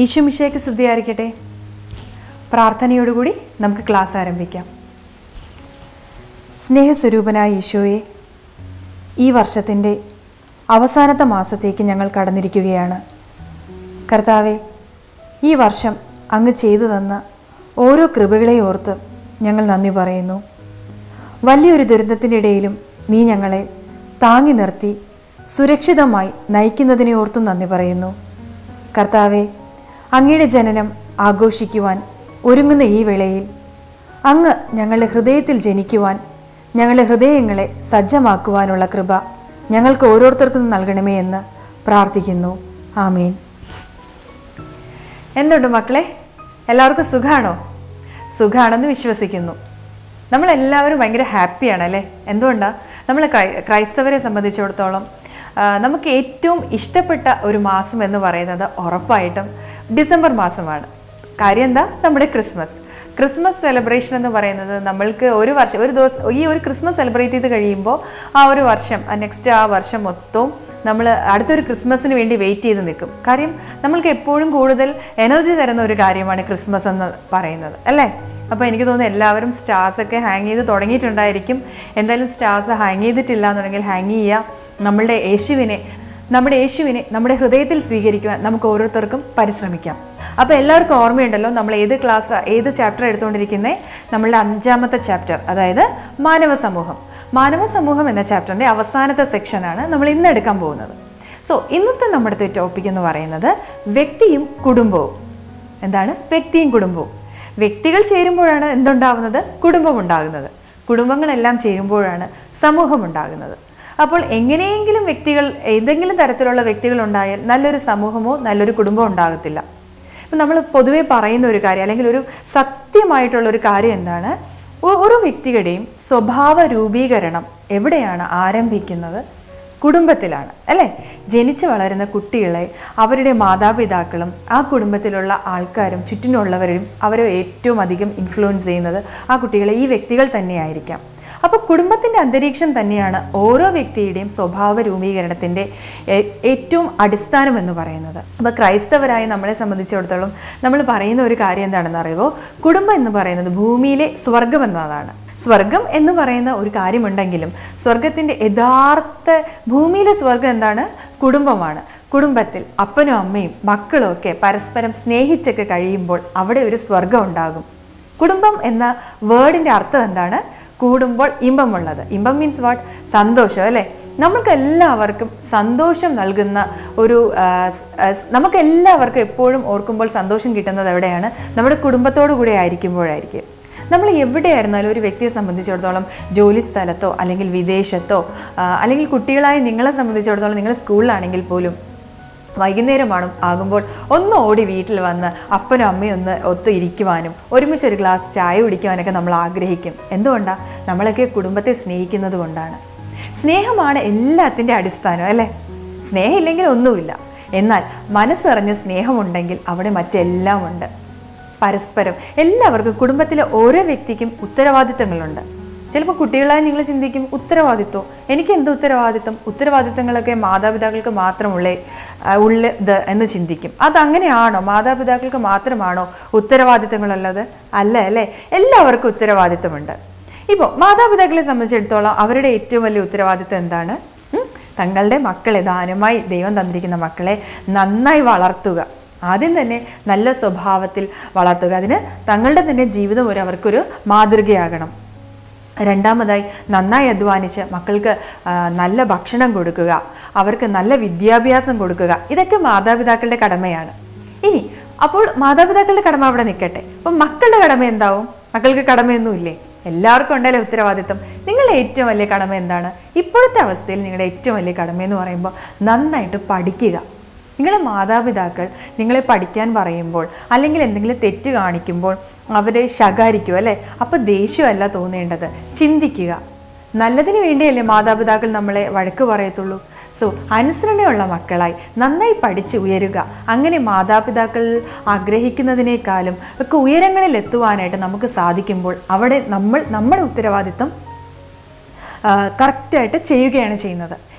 ഈശോമിശയ്ക്ക് സ്തുതിയായിരിക്കട്ടെ പ്രാർത്ഥനയോടുകൂടി നമുക്ക് ക്ലാസ് ആരംഭിക്കാം സ്നേഹസ്വരൂപനായ ഈശോയെ ഈ വർഷത്തിൻ്റെ അവസാനത്തെ മാസത്തേക്ക് ഞങ്ങൾ കടന്നിരിക്കുകയാണ് കർത്താവെ ഈ വർഷം അങ്ങ് ചെയ്തു തന്ന ഓരോ കൃപകളെ ഓർത്ത് ഞങ്ങൾ നന്ദി പറയുന്നു വലിയൊരു ദുരന്തത്തിൻ്റെ ഇടയിലും നീ ഞങ്ങളെ താങ്ങി നിർത്തി സുരക്ഷിതമായി നയിക്കുന്നതിനെ ഓർത്തും നന്ദി പറയുന്നു കർത്താവെ അങ്ങയുടെ ജനനം ആഘോഷിക്കുവാൻ ഒരുങ്ങുന്ന ഈ വേളയിൽ അങ്ങ് ഞങ്ങളുടെ ഹൃദയത്തിൽ ജനിക്കുവാൻ ഞങ്ങളുടെ ഹൃദയങ്ങളെ സജ്ജമാക്കുവാനുള്ള കൃപ ഞങ്ങൾക്ക് ഓരോരുത്തർക്കും നൽകണമേ എന്ന് പ്രാർത്ഥിക്കുന്നു ആമീൻ എന്തുണ്ട് മക്കളെ എല്ലാവർക്കും സുഖാണോ സുഖാണെന്ന് വിശ്വസിക്കുന്നു നമ്മളെല്ലാവരും ഭയങ്കര ഹാപ്പിയാണ് അല്ലേ എന്തുകൊണ്ടാണ് നമ്മൾ ക്രൈ- ക്രൈസ്തവരെ സംബന്ധിച്ചിടത്തോളം ആ, നമുക്ക് ഏറ്റവും ഇഷ്ടപ്പെട്ട ഒരു മാസം എന്ന് പറയുന്നത് ഉറപ്പായിട്ടും ഡിസംബർ മാസമാണ് കാര്യം എന്താ നമ്മുടെ ക്രിസ്മസ് ക്രിസ്മസ് സെലിബ്രേഷൻ എന്ന് പറയുന്നത് നമ്മൾക്ക് ഒരു വർഷം ഒരു ദിവസം ഈ ഒരു ക്രിസ്മസ് സെലിബ്രേറ്റ് ചെയ്ത് കഴിയുമ്പോൾ ആ ഒരു വർഷം നെക്സ്റ്റ് ആ വർഷം മൊത്തവും നമ്മൾ അടുത്തൊരു ക്രിസ്മസിന് വേണ്ടി വെയിറ്റ് ചെയ്ത് നിൽക്കും കാര്യം നമ്മൾക്ക് എപ്പോഴും കൂടുതൽ എനർജി തരുന്ന ഒരു കാര്യമാണ് ക്രിസ്മസ് എന്ന് പറയുന്നത് അല്ലേ അപ്പോൾ എനിക്ക് തോന്നുന്നു എല്ലാവരും സ്റ്റാർസ് ഒക്കെ ഹാങ് ചെയ്ത് തുടങ്ങിയിട്ടുണ്ടായിരിക്കും എന്തായാലും സ്റ്റാർസ് ഹാങ് ചെയ്തിട്ടില്ല എന്നുണ്ടെങ്കിൽ ഹാങ് ചെയ്യുക നമ്മളുടെ യേശുവിനെ നമ്മുടെ യേശുവിനെ നമ്മുടെ ഹൃദയത്തിൽ സ്വീകരിക്കുവാൻ നമുക്ക് ഓരോരുത്തർക്കും പരിശ്രമിക്കാം അപ്പോൾ എല്ലാവർക്കും ഓർമ്മയുണ്ടല്ലോ നമ്മൾ ഏത് ക്ലാസ് ഏത് ചാപ്റ്റർ എടുത്തുകൊണ്ടിരിക്കുന്നത് നമ്മളുടെ അഞ്ചാമത്തെ ചാപ്റ്റർ അതായത് മാനവ സമൂഹം മാനവ സമൂഹം എന്ന ചാപ്റ്ററിൻ്റെ അവസാനത്തെ സെക്ഷനാണ് നമ്മൾ ഇന്ന് എടുക്കാൻ പോകുന്നത് സോ ഇന്നത്തെ നമ്മുടെ ടോപ്പിക് എന്ന് പറയുന്നത് വ്യക്തിയും കുടുംബവും എന്താണ് വ്യക്തിയും കുടുംബവും വ്യക്തികൾ ചേരുമ്പോഴാണ് എന്തുണ്ടാവുന്നത് കുടുംബം ഉണ്ടാകുന്നത് കുടുംബങ്ങളെല്ലാം ചേരുമ്പോഴാണ് സമൂഹം ഉണ്ടാകുന്നത് അപ്പോൾ എങ്ങനെയെങ്കിലും വ്യക്തികൾ ഏതെങ്കിലും തരത്തിലുള്ള വ്യക്തികൾ ഉണ്ടായാൽ നല്ലൊരു സമൂഹമോ നല്ലൊരു കുടുംബമോ ഉണ്ടാകത്തില്ല ഇപ്പം നമ്മൾ പൊതുവേ പറയുന്ന ഒരു കാര്യം അല്ലെങ്കിൽ ഒരു സത്യമായിട്ടുള്ള ഒരു കാര്യം എന്താണ് ഒ- ഒരു വ്യക്തിയുടെയും സ്വഭാവ രൂപീകരണം എവിടെയാണ് ആരംഭിക്കുന്നത് കുടുംബത്തിലാണ് അല്ലേ ജനിച്ചു വളരുന്ന കുട്ടികളെ അവരുടെ മാതാപിതാക്കളും ആ കുടുംബത്തിലുള്ള ആൾക്കാരും ചുറ്റിനുള്ളവരും അവരെ ഏറ്റവും അധികം ഇൻഫ്ലുവൻസ് ചെയ്യുന്നത് ആ കുട്ടികളെ ഈ വ്യക്തികൾ തന്നെയായിരിക്കാം അപ്പോൾ കുടുംബത്തിൻ്റെ അന്തരീക്ഷം തന്നെയാണ് ഓരോ വ്യക്തിയുടെയും സ്വഭാവ രൂപീകരണത്തിൻ്റെ ഏ- ഏറ്റവും അടിസ്ഥാനം എന്ന് പറയുന്നത് അപ്പോൾ ക്രൈസ്തവരായ നമ്മളെ സംബന്ധിച്ചിടത്തോളം നമ്മൾ പറയുന്ന ഒരു കാര്യം എന്താണെന്ന് അറിയുമോ കുടുംബം എന്ന് പറയുന്നത് ഭൂമിയിലെ സ്വർഗം എന്നതാണ് സ്വർഗം എന്ന് പറയുന്ന ഒരു കാര്യമുണ്ടെങ്കിലും സ്വർഗത്തിൻ്റെ യഥാർത്ഥ ഭൂമിയിലെ സ്വർഗം എന്താണ് കുടുംബമാണ് കുടുംബത്തിൽ അപ്പനും അമ്മയും മക്കളും ഒക്കെ പരസ്പരം സ്നേഹിച്ചൊക്കെ കഴിയുമ്പോൾ അവിടെ ഒരു സ്വർഗം ഉണ്ടാകും കുടുംബം എന്ന വേർഡിൻ്റെ അർത്ഥം എന്താണ് കൂടുമ്പോൾ ഇമ്പമുള്ളത് ഇമ്പം മീൻസ് വാട്ട് സന്തോഷം അല്ലേ നമുക്ക് എല്ലാവർക്കും സന്തോഷം നൽകുന്ന ഒരു ആ, സ്- ആ, സ്- നമുക്ക് എല്ലാവർക്കും എപ്പോഴും ഓർക്കുമ്പോൾ സന്തോഷം കിട്ടുന്നത് എവിടെയാണ് നമ്മുടെ കുടുംബത്തോടു കൂടെ ആയിരിക്കുമ്പോഴായിരിക്കും നമ്മൾ എവിടെയായിരുന്നാലും ഒരു വ്യക്തിയെ സംബന്ധിച്ചിടത്തോളം ജോലി സ്ഥലത്തോ അല്ലെങ്കിൽ വിദേശത്തോ ആ, അല്ലെങ്കിൽ കുട്ടികളായ നിങ്ങളെ സംബന്ധിച്ചിടത്തോളം നിങ്ങൾ സ്കൂളിലാണെങ്കിൽ പോലും വൈകുന്നേരമാണ് ആകുമ്പോൾ ഒന്ന് ഓടി വീട്ടിൽ വന്ന് അപ്പനും അമ്മയും ഒന്ന് ഒത്ത് ഇരിക്കുവാനും ഒരുമിച്ച് ഒരു ഗ്ലാസ് ചായ കുടിക്കുവാനൊക്കെ നമ്മൾ ആഗ്രഹിക്കും എന്തുകൊണ്ടാണ് നമ്മളൊക്കെ കുടുംബത്തെ സ്നേഹിക്കുന്നത് കൊണ്ടാണ് സ്നേഹമാണ് എല്ലാത്തിൻ്റെ അടിസ്ഥാനം അല്ലേ സ്നേഹം ഇല്ലെങ്കിൽ ഒന്നുമില്ല എന്നാൽ മനസ്സറിഞ്ഞ സ്നേഹമുണ്ടെങ്കിൽ അവിടെ മറ്റെല്ലാം ഉണ്ട് പരസ്പരം എല്ലാവർക്കും കുടുംബത്തിലെ ഓരോ വ്യക്തിക്കും ഉത്തരവാദിത്തങ്ങളുണ്ട് ചിലപ്പോൾ കുട്ടികളായി നിങ്ങൾ ചിന്തിക്കും ഉത്തരവാദിത്വം എനിക്ക് എന്ത് ഉത്തരവാദിത്തം ഉത്തരവാദിത്തങ്ങളൊക്കെ മാതാപിതാക്കൾക്ക് മാത്രമുള്ളേ ആ, ഉള്ളത് എന്ന് ചിന്തിക്കും അതങ്ങനെയാണോ മാതാപിതാക്കൾക്ക് മാത്രമാണോ ഉത്തരവാദിത്തങ്ങളുള്ളത് അല്ല അല്ലേ എല്ലാവർക്കും ഉത്തരവാദിത്തമുണ്ട് ഇപ്പോൾ മാതാപിതാക്കളെ സംബന്ധിച്ചിടത്തോളം അവരുടെ ഏറ്റവും വലിയ ഉത്തരവാദിത്തം എന്താണ് ഉം? തങ്ങളുടെ മക്കളെ ദാനമായി ദൈവം തന്നിരിക്കുന്ന മക്കളെ നന്നായി വളർത്തുക ആദ്യം തന്നെ നല്ല സ്വഭാവത്തിൽ വളർത്തുക അതിന് തങ്ങളുടെ തന്നെ ജീവിതം ഒരു അവർക്കൊരു മാതൃകയാകണം രണ്ടാമതായി നന്നായി അധ്വാനിച്ച് മക്കൾക്ക് ആ, നല്ല ഭക്ഷണം കൊടുക്കുക അവർക്ക് നല്ല വിദ്യാഭ്യാസം കൊടുക്കുക ഇതൊക്കെ മാതാപിതാക്കളുടെ കടമയാണ് ഇനി അപ്പോൾ മാതാപിതാക്കളുടെ കടമ അവിടെ നിൽക്കട്ടെ അപ്പം മക്കളുടെ കടമ എന്താവും മക്കൾക്ക് കടമയൊന്നുമില്ലേ എല്ലാവർക്കും ഉണ്ടല്ലോ ഉത്തരവാദിത്വം നിങ്ങളുടെ ഏറ്റവും വലിയ കടമ എന്താണ് ഇപ്പോഴത്തെ അവസ്ഥയിൽ നിങ്ങളുടെ ഏറ്റവും വലിയ കടമ എന്ന് പറയുമ്പോൾ നന്നായിട്ട് പഠിക്കുക നിങ്ങളുടെ മാതാപിതാക്കൾ നിങ്ങളെ പഠിക്കാൻ പറയുമ്പോൾ അല്ലെങ്കിൽ എന്തെങ്കിലും തെറ്റ് കാണിക്കുമ്പോൾ അവരെ ശകാരിക്കുക അല്ലേ അപ്പോൾ ദേഷ്യമല്ല തോന്നേണ്ടത് ചിന്തിക്കുക നല്ലതിന് വേണ്ടിയല്ലേ മാതാപിതാക്കൾ നമ്മളെ വഴക്ക് പറയത്തുള്ളൂ സോ അനുസരണയുള്ള മക്കളായി നന്നായി പഠിച്ച് ഉയരുക അങ്ങനെ മാതാപിതാക്കൾ ആഗ്രഹിക്കുന്നതിനേക്കാളും ഒക്കെ ഉയരങ്ങളിൽ എത്തുവാനായിട്ട് നമുക്ക് സാധിക്കുമ്പോൾ അവിടെ നമ്മൾ നമ്മുടെ ഉത്തരവാദിത്വം കറക്റ്റായിട്ട് ചെയ്യുകയാണ് ചെയ്യുന്നത്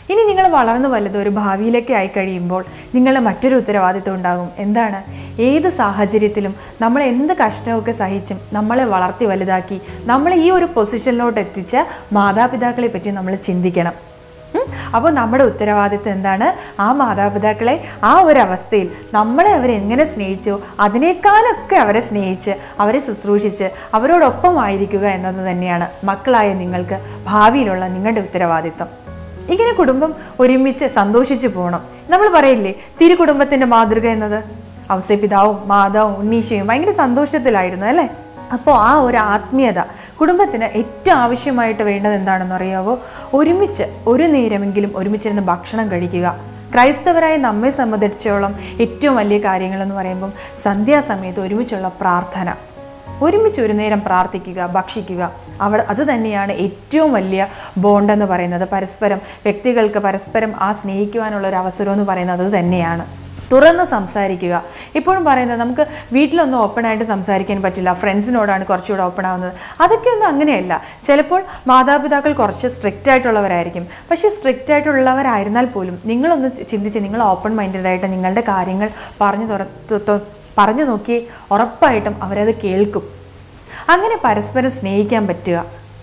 ഇനി നിങ്ങൾ വളർന്നു വലുത് ഒരു ഭാവിയിലേക്ക് ആയി കഴിയുമ്പോൾ നിങ്ങളുടെ മറ്റൊരു ഉത്തരവാദിത്വം ഉണ്ടാകും എന്താണ് ഏത് സാഹചര്യത്തിലും നമ്മൾ എന്ത് കഷ്ടമൊക്കെ സഹിച്ചും നമ്മളെ വളർത്തി വലുതാക്കി നമ്മളെ ഈ ഒരു പൊസിഷനിലോട്ട് എത്തിച്ച മാതാപിതാക്കളെ പറ്റി നമ്മൾ ചിന്തിക്കണം ഉം? അപ്പോൾ നമ്മുടെ ഉത്തരവാദിത്വം എന്താണ് ആ മാതാപിതാക്കളെ ആ ഒരു അവസ്ഥയിൽ നമ്മളെ അവരെങ്ങനെ സ്നേഹിച്ചോ അതിനേക്കാളൊക്കെ അവരെ സ്നേഹിച്ച് അവരെ ശുശ്രൂഷിച്ച് അവരോടൊപ്പം ആയിരിക്കുക എന്നത് തന്നെയാണ് മക്കളായ നിങ്ങൾക്ക് ഭാവിയിലുള്ള നിങ്ങളുടെ ഉത്തരവാദിത്വം ഇങ്ങനെ കുടുംബം ഒരുമിച്ച് സന്തോഷിച്ചു പോകണം നമ്മൾ പറയില്ലേ തിരു കുടുംബത്തിൻ്റെ മാതൃക എന്നത് ഔസേപിതാവും മാതാവും ഉണ്ണീശയും ഭയങ്കര സന്തോഷത്തിലായിരുന്നു അല്ലേ അപ്പോൾ ആ ഒരു ആത്മീയത കുടുംബത്തിന് ഏറ്റവും ആവശ്യമായിട്ട് വേണ്ടത് എന്താണെന്ന് അറിയാവോ ഒരുമിച്ച് ഒരു നേരമെങ്കിലും ഒരുമിച്ചിരുന്ന് ഭക്ഷണം കഴിക്കുക ക്രൈസ്തവരായ നമ്മെ സംബന്ധിച്ചോളം ഏറ്റവും വലിയ കാര്യങ്ങളെന്ന് പറയുമ്പം സന്ധ്യാസമയത്ത് ഒരുമിച്ചുള്ള പ്രാർത്ഥന ഒരുമിച്ച് ഒരു നേരം പ്രാർത്ഥിക്കുക ഭക്ഷിക്കുക അവിടെ അത് തന്നെയാണ് ഏറ്റവും വലിയ ബോണ്ടെന്ന് പറയുന്നത് പരസ്പരം വ്യക്തികൾക്ക് പരസ്പരം ആ സ്നേഹിക്കുവാനുള്ള ഒരു അവസരം എന്ന് പറയുന്നത് അത് തന്നെയാണ് തുറന്ന് സംസാരിക്കുക ഇപ്പോഴും പറയുന്നത് നമുക്ക് വീട്ടിലൊന്നും ഓപ്പൺ ആയിട്ട് സംസാരിക്കാൻ പറ്റില്ല ഫ്രണ്ട്സിനോടാണ് കുറച്ചുകൂടെ ഓപ്പൺ ആവുന്നത് അതൊക്കെ ഒന്നും അങ്ങനെയല്ല ചിലപ്പോൾ മാതാപിതാക്കൾ കുറച്ച് സ്ട്രിക്റ്റ് ആയിട്ടുള്ളവരായിരിക്കും പക്ഷേ സ്ട്രിക്റ്റ് ആയിട്ടുള്ളവരായിരുന്നാൽ പോലും നിങ്ങളൊന്ന് ചിന്തിച്ച് നിങ്ങൾ ഓപ്പൺ മൈൻഡഡ് ആയിട്ട് നിങ്ങളുടെ കാര്യങ്ങൾ പറഞ്ഞു തുറ തു- തു- പറഞ്ഞു നോക്കി ഉറപ്പായിട്ടും അവരത് കേൾക്കും അങ്ങനെ പരസ്പരം സ്നേഹിക്കാൻ പറ്റുക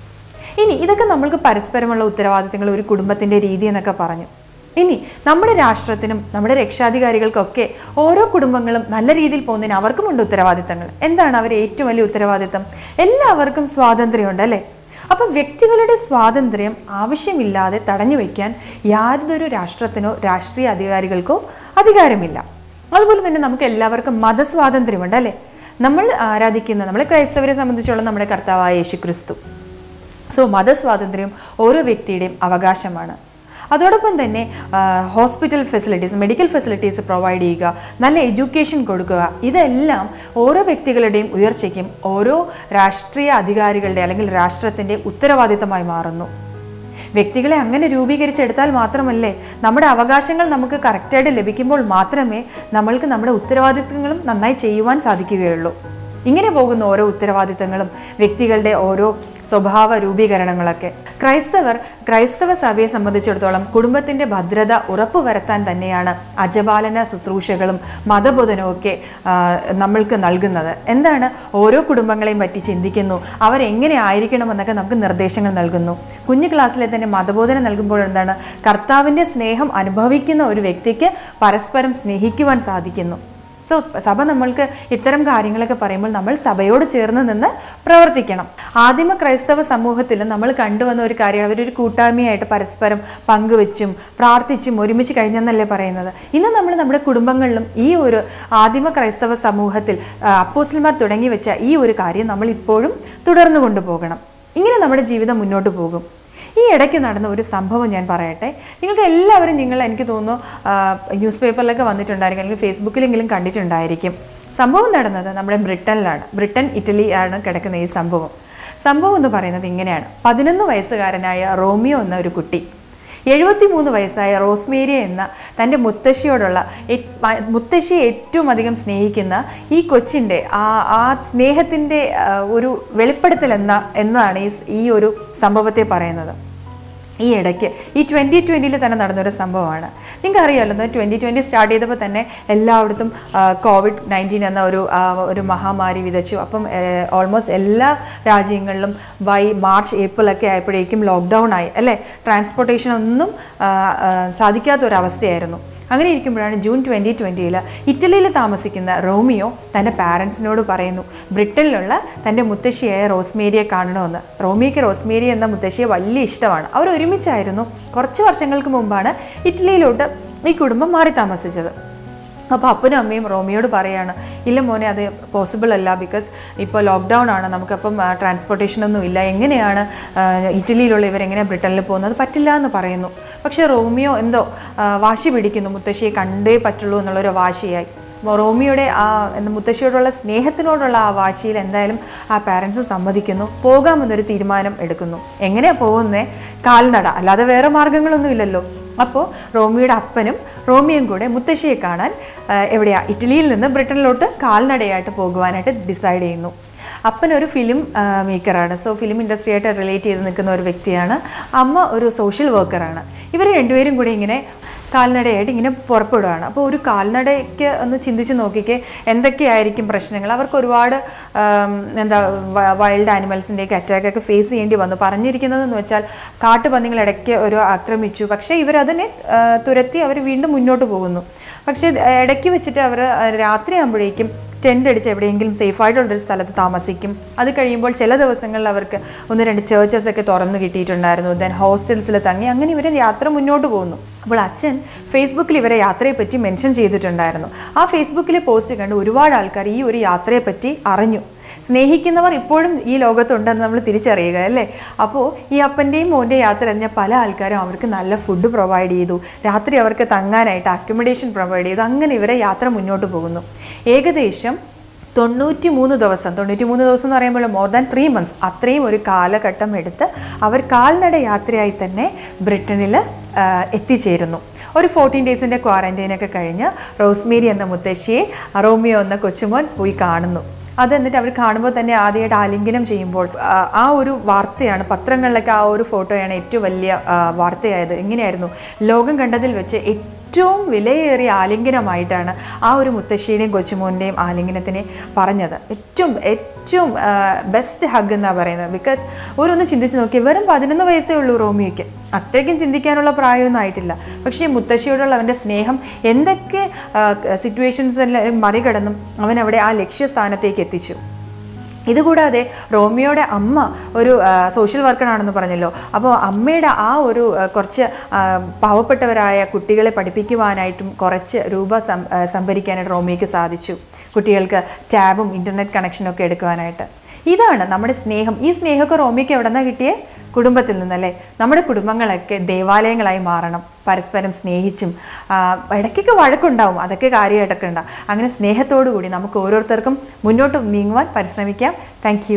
ഇനി ഇതൊക്കെ നമ്മൾക്ക് പരസ്പരമുള്ള ഉത്തരവാദിത്തങ്ങൾ ഒരു കുടുംബത്തിൻ്റെ രീതി എന്നൊക്കെ പറഞ്ഞു ഇനി നമ്മുടെ രാഷ്ട്രത്തിനും നമ്മുടെ രക്ഷാധികാരികൾക്കൊക്കെ ഓരോ കുടുംബങ്ങളും നല്ല രീതിയിൽ പോകുന്നതിന് അവർക്കുമുണ്ട് ഉത്തരവാദിത്തങ്ങൾ എന്താണ് അവർ ഏറ്റവും വലിയ ഉത്തരവാദിത്തം എല്ലാവർക്കും സ്വാതന്ത്ര്യമുണ്ട് അല്ലേ അപ്പം വ്യക്തികളുടെ സ്വാതന്ത്ര്യം ആവശ്യമില്ലാതെ തടഞ്ഞു വയ്ക്കാൻ യാതൊരു രാഷ്ട്രത്തിനോ രാഷ്ട്രീയ അധികാരികൾക്കോ അധികാരമില്ല അതുപോലെ തന്നെ നമുക്ക് എല്ലാവർക്കും മതസ്വാതന്ത്ര്യമുണ്ട് അല്ലേ നമ്മൾ ആരാധിക്കുന്ന നമ്മളെ ക്രൈസ്തവരെ സംബന്ധിച്ചുള്ള നമ്മുടെ കർത്താവായ യേശു ക്രിസ്തു സോ മതസ്വാതന്ത്ര്യം ഓരോ വ്യക്തിയുടെയും അവകാശമാണ് അതോടൊപ്പം തന്നെ hospital facilities medical facilities provide ചെയ്യുക നല്ല എഡ്യൂക്കേഷൻ കൊടുക്കുക ഇതെല്ലാം ഓരോ വ്യക്തികളുടെയും ഉയർച്ചയ്ക്കും ഓരോ രാഷ്ട്രീയ അധികാരികളുടെ അല്ലെങ്കിൽ രാഷ്ട്രത്തിൻ്റെ ഉത്തരവാദിത്തമായി മാറുന്നു വ്യക്തികളെ അങ്ങനെ രൂപീകരിച്ചെടുത്താൽ മാത്രമല്ലേ നമ്മുടെ അവകാശങ്ങൾ നമുക്ക് കറക്റ്റായിട്ട് ലഭിക്കുമ്പോൾ മാത്രമേ നമ്മൾക്ക് നമ്മുടെ ഉത്തരവാദിത്തങ്ങളും നന്നായി ചെയ്യുവാൻ സാധിക്കുകയുള്ളൂ ഇങ്ങനെ പോകുന്ന ഓരോ ഉത്തരവാദിത്തങ്ങളും വ്യക്തികളുടെ ഓരോ സ്വഭാവ രൂപീകരണങ്ങളൊക്കെ ക്രൈസ്തവർ ക്രൈസ്തവ സഭയെ സംബന്ധിച്ചിടത്തോളം കുടുംബത്തിൻ്റെ ഭദ്രത ഉറപ്പുവരുത്താൻ തന്നെയാണ് അജപാലന ശുശ്രൂഷകളും മതബോധനവും ഒക്കെ ആ, നമ്മൾക്ക് നൽകുന്നത് എന്താണ് ഓരോ കുടുംബങ്ങളെയും പറ്റി ചിന്തിക്കുന്നു അവരെങ്ങനെ ആയിരിക്കണമെന്നൊക്കെ നമുക്ക് നിർദ്ദേശങ്ങൾ നൽകുന്നു കുഞ്ഞു ക്ലാസ്സിലെ തന്നെ മതബോധനം നൽകുമ്പോൾ എന്താണ് കർത്താവിൻ്റെ സ്നേഹം അനുഭവിക്കുന്ന ഒരു വ്യക്തിക്ക് പരസ്പരം സ്നേഹിക്കുവാൻ സാധിക്കുന്നു സോ സഭ നമ്മൾക്ക് ഇത്തരം കാര്യങ്ങളൊക്കെ പറയുമ്പോൾ നമ്മൾ സഭയോട് ചേർന്ന് നിന്ന് പ്രവർത്തിക്കണം ആദിമ ക്രൈസ്തവ സമൂഹത്തിൽ നമ്മൾ കണ്ടുവന്ന ഒരു കാര്യമാണ് അവരൊരു കൂട്ടായ്മയായിട്ട് പരസ്പരം പങ്കുവെച്ചും പ്രാർത്ഥിച്ചും ഒരുമിച്ച് കഴിഞ്ഞെന്നല്ലേ പറയുന്നത് ഇന്ന് നമ്മൾ നമ്മുടെ കുടുംബങ്ങളിലും ഈ ഒരു ആദിമ ക്രൈസ്തവ സമൂഹത്തിൽ ആ, അപ്പോസ്റ്റലന്മാർ തുടങ്ങി വെച്ച ഈ ഒരു കാര്യം നമ്മൾ ഇപ്പോഴും തുടർന്നു കൊണ്ടുപോകണം ഇങ്ങനെ നമ്മുടെ ജീവിതം മുന്നോട്ട് പോകും ഈ ഇടയ്ക്ക് നടന്ന ഒരു സംഭവം ഞാൻ പറയട്ടെ നിങ്ങൾക്ക് എല്ലാവരും നിങ്ങൾ എനിക്ക് തോന്നുന്നു ആ, ന്യൂസ് പേപ്പറിലൊക്കെ വന്നിട്ടുണ്ടായിരിക്കും അല്ലെങ്കിൽ ഫേസ്ബുക്കിലെങ്കിലും കണ്ടിട്ടുണ്ടായിരിക്കും സംഭവം നടന്നത് നമ്മുടെ ബ്രിട്ടനിലാണ് ബ്രിട്ടൻ ഇറ്റലി ആണ് കിടക്കുന്ന ഈ സംഭവം സംഭവം എന്ന് പറയുന്നത് ഇങ്ങനെയാണ് പതിനൊന്ന് വയസ്സുകാരനായ റോമിയോ എന്ന ഒരു കുട്ടി എഴുപത്തി മൂന്ന് വയസ്സായ റോസ്മേരി എന്ന തൻ്റെ മുത്തശ്ശിയോടുള്ള ഏ- മ- മുത്തശ്ശിയെ ഏറ്റവും അധികം സ്നേഹിക്കുന്ന ഈ കൊച്ചിൻ്റെ ആ ആ സ്നേഹത്തിൻ്റെ ആ, ഒരു വെളിപ്പെടുത്തൽ എന്ന എന്നതാണ് ഈ സ്- ഈ ഒരു സംഭവത്തെ പറയുന്നത് ഈ ഇടയ്ക്ക് ഈ ട്വൻറ്റി ട്വൻറ്റിയിൽ തന്നെ നടന്നൊരു സംഭവമാണ് നിങ്ങൾക്ക് അറിയാമല്ലോ ട്വൻറ്റി ട്വൻറ്റി സ്റ്റാർട്ട് ചെയ്തപ്പോൾ തന്നെ എല്ലായിടത്തും കോവിഡ് നയൻറ്റീൻ എന്ന ഒരു ആ, ഒരു മഹാമാരി വിതച്ചു അപ്പം ഓൾമോസ്റ്റ് എല്ലാ രാജ്യങ്ങളിലും ബൈ മാർച്ച് ഏപ്രിൽ ഒക്കെ ആയപ്പോഴേക്കും ലോക്ക്ഡൗൺ ആയി അല്ലേ ട്രാൻസ്പോർട്ടേഷൻ ഒന്നും ആ, ആ, സാധിക്കാത്തൊരവസ്ഥയായിരുന്നു അങ്ങനെ ഇരിക്കുമ്പോഴാണ് ജൂൺ ട്വൻറ്റി ട്വൻറ്റിയിൽ ഇറ്റലിയിൽ താമസിക്കുന്ന റോമിയോ തൻ്റെ പാരൻസിനോട് പറയുന്നു ബ്രിട്ടനിലുള്ള തൻ്റെ മുത്തശ്ശിയായ റോസ്മേരിയെ കാണണമെന്ന് റോമിയോയ്ക്ക് റോസ്മേരി എന്ന മുത്തശ്ശിയെ വലിയ ഇഷ്ടമാണ് അവർ ഒരുമിച്ചായിരുന്നു കുറച്ച് വർഷങ്ങൾക്ക് മുമ്പാണ് ഇറ്റലിയിലോട്ട് ഈ കുടുംബം മാറി താമസിച്ചത് അപ്പോൾ അപ്പനും അമ്മയും റോമിയോട് പറയാണ് ഇല്ല മോനെ അത് പോസിബിൾ അല്ല ബിക്കോസ് ഇപ്പോൾ ലോക്ക്ഡൗൺ ആണ് നമുക്കപ്പം ട്രാൻസ്പോർട്ടേഷൻ ഒന്നും ഇല്ല എങ്ങനെയാണ് ആ, ഇറ്റലിയിലുള്ള ഇവരെങ്ങനെയാണ് ബ്രിട്ടനിൽ പോകുന്നത് പറ്റില്ല എന്ന് പറയുന്നു പക്ഷേ റോമിയോ എന്തോ ആ, വാശി പിടിക്കുന്നു മുത്തശ്ശിയെ കണ്ടേ പറ്റുള്ളൂ എന്നുള്ളൊരു വാശിയായി അപ്പോൾ റോമിയോയുടെ ആ എന്താ മുത്തശ്ശിയോടുള്ള സ്നേഹത്തിനോടുള്ള ആ വാശിയിൽ എന്തായാലും ആ പാരൻസ് സമ്മതിക്കുന്നു പോകാമെന്നൊരു തീരുമാനം എടുക്കുന്നു എങ്ങനെയാണ് പോകുന്നേ കാൽനട അല്ലാതെ വേറെ മാർഗങ്ങളൊന്നും ഇല്ലല്ലോ അപ്പോൾ റോമിയുടെ അപ്പനും റോമിയും കൂടെ മുത്തശ്ശിയെ കാണാൻ ആ, എവിടെയാ ഇറ്റലിയിൽ നിന്ന് ബ്രിട്ടനിലോട്ട് കാൽനടയായിട്ട് പോകുവാനായിട്ട് ഡിസൈഡ് ചെയ്യുന്നു അപ്പൻ ഒരു ഫിലിം മേക്കറാണ് സോ ഫിലിം ഇൻഡസ്ട്രിയായിട്ട് റിലേറ്റ് ചെയ്ത് നിൽക്കുന്ന ഒരു വ്യക്തിയാണ് അമ്മ ഒരു സോഷ്യൽ വർക്കറാണ് ഇവർ രണ്ടുപേരും കൂടി ഇങ്ങനെ കാൽനടയായിട്ട് ഇങ്ങനെ പുറപ്പെടുകയാണ് അപ്പോൾ ഒരു കാൽനടയ്ക്ക് ഒന്ന് ചിന്തിച്ച് നോക്കിക്കേ എന്തൊക്കെയായിരിക്കും പ്രശ്നങ്ങൾ അവർക്ക് ഒരുപാട് ആം, എന്താ വൈൽഡ് ആനിമൽസിൻ്റെയൊക്കെ അറ്റാക്കൊക്കെ ഫേസ് ചെയ്യേണ്ടി വന്നു പറഞ്ഞിരിക്കുന്നതെന്ന് വെച്ചാൽ കാട്ടുപന്നികൾ ഇടയ്ക്ക് ഒരു ആക്രമിച്ചു പക്ഷേ ഇവരതിനെ ആ, തുരത്തി അവർ വീണ്ടും മുന്നോട്ട് പോകുന്നു പക്ഷേ ഇടയ്ക്ക് വെച്ചിട്ട് അവർ രാത്രിയാകുമ്പോഴേക്കും ടെൻ്റ് അടിച്ച് എവിടെയെങ്കിലും സേഫായിട്ടുള്ളൊരു സ്ഥലത്ത് താമസിക്കും അത് കഴിയുമ്പോൾ ചില ദിവസങ്ങളിൽ അവർക്ക് ഒന്ന് രണ്ട് ചേർച്ചസ് ഒക്കെ തുറന്നു കിട്ടിയിട്ടുണ്ടായിരുന്നു ദെൻ ഹോസ്റ്റൽസിൽ തങ്ങി അങ്ങനെ ഇവരെ യാത്ര മുന്നോട്ട് പോകുന്നു അപ്പോൾ അച്ഛൻ ഫേസ്ബുക്കിൽ ഇവരെ യാത്രയെപ്പറ്റി മെൻഷൻ ചെയ്തിട്ടുണ്ടായിരുന്നു ആ ഫേസ്ബുക്കിലെ പോസ്റ്റ് കണ്ട് ഒരുപാട് ആൾക്കാർ ഈ ഒരു യാത്രയെപ്പറ്റി അറിഞ്ഞു സ്നേഹിക്കുന്നവർ ഇപ്പോഴും ഈ ലോകത്തുണ്ടെന്ന് നമ്മൾ തിരിച്ചറിയുക അല്ലേ അപ്പോൾ ഈ അപ്പൻ്റെയും മോൻ്റെയും യാത്ര അറിഞ്ഞ പല ആൾക്കാരും അവർക്ക് നല്ല ഫുഡ് പ്രൊവൈഡ് ചെയ്തു രാത്രി അവർക്ക് തങ്ങാനായിട്ട് അക്കോമഡേഷൻ പ്രൊവൈഡ് ചെയ്തു അങ്ങനെ ഇവരെ യാത്ര മുന്നോട്ട് പോകുന്നു ഏകദേശം തൊണ്ണൂറ്റി മൂന്ന് ദിവസം തൊണ്ണൂറ്റി മൂന്ന് ദിവസം എന്ന് പറയുമ്പോൾ മോർ ദാൻ ത്രീ മന്ത്സ് അത്രയും ഒരു കാലഘട്ടം എടുത്ത് അവർ കാൽനട യാത്രയായി തന്നെ ബ്രിട്ടനിൽ എത്തിച്ചേരുന്നു ഒരു ഫോർട്ടീൻ ഡേയ്സിൻ്റെ ക്വാറൻറ്റൈനൊക്കെ കഴിഞ്ഞ് റോസ്മേരി എന്ന മുത്തശ്ശിയെ റോമിയോ എന്ന കൊച്ചുമോൻ പോയി കാണുന്നു അത് എന്നിട്ട് അവർ കാണുമ്പോൾ തന്നെ ആദ്യമായിട്ട് ആലിംഗനം ചെയ്യുമ്പോൾ ആ, ആ ഒരു വാർത്തയാണ് പത്രങ്ങളിലൊക്കെ ആ ഒരു ഫോട്ടോയാണ് ഏറ്റവും വലിയ ആ, വാർത്തയായത് എങ്ങനെയായിരുന്നു ലോകം കണ്ടതിൽ വെച്ച് ഏറ്റവും വിലയേറിയ ആലിംഗനമായിട്ടാണ് ആ ഒരു മുത്തശ്ശിയുടെയും കൊച്ചുമോൻ്റെയും ആലിംഗനത്തിനെ പറഞ്ഞത് ഏറ്റവും ഏറ്റവും ബെസ്റ്റ് ഹഗ് എന്നാണ് പറയുന്നത് ബിക്കോസ് ഓരോന്ന് ചിന്തിച്ച് നോക്കി വെറും പതിനൊന്ന് വയസ്സേ ഉള്ളൂ റോമിയോയ്ക്ക് അത്രയ്ക്കും ചിന്തിക്കാനുള്ള പ്രായമൊന്നും ആയിട്ടില്ല പക്ഷേ ഈ മുത്തശ്ശിയോടുള്ള അവൻ്റെ സ്നേഹം എന്തൊക്കെ സിറ്റുവേഷൻസ് എല്ലാം മറികടന്നും അവൻ അവിടെ ആ ലക്ഷ്യസ്ഥാനത്തേക്ക് എത്തിച്ചു ഇതുകൂടാതെ റോമിയോയുടെ അമ്മ ഒരു ആ, സോഷ്യൽ വർക്കറാണെന്ന് പറഞ്ഞല്ലോ അപ്പോൾ അമ്മയുടെ ആ ഒരു ആ, കുറച്ച് ആ, പാവപ്പെട്ടവരായ കുട്ടികളെ പഠിപ്പിക്കുവാനായിട്ടും കുറച്ച് രൂപ സം ആ, സംഭരിക്കാനായിട്ട് റോമിയോയ്ക്ക് സാധിച്ചു കുട്ടികൾക്ക് ടാബും ഇൻ്റർനെറ്റ് കണക്ഷനും ഒക്കെ എടുക്കുവാനായിട്ട് ഇതാണ് നമ്മുടെ സ്നേഹം ഈ സ്നേഹമൊക്കെ റോമിക്ക് എവിടെ നിന്നാണ് കിട്ടിയേ കുടുംബത്തിൽ നിന്നല്ലേ നമ്മുടെ കുടുംബങ്ങളൊക്കെ ദേവാലയങ്ങളായി മാറണം പരസ്പരം സ്നേഹിച്ചും ആ, ഇടയ്ക്കൊക്കെ വഴക്കുണ്ടാവും അതൊക്കെ കാര്യമായിട്ടൊക്കെ ഉണ്ടാവും അങ്ങനെ സ്നേഹത്തോടു കൂടി നമുക്ക് ഓരോരുത്തർക്കും മുന്നോട്ട് നീങ്ങുവാൻ പരിശ്രമിക്കാം താങ്ക്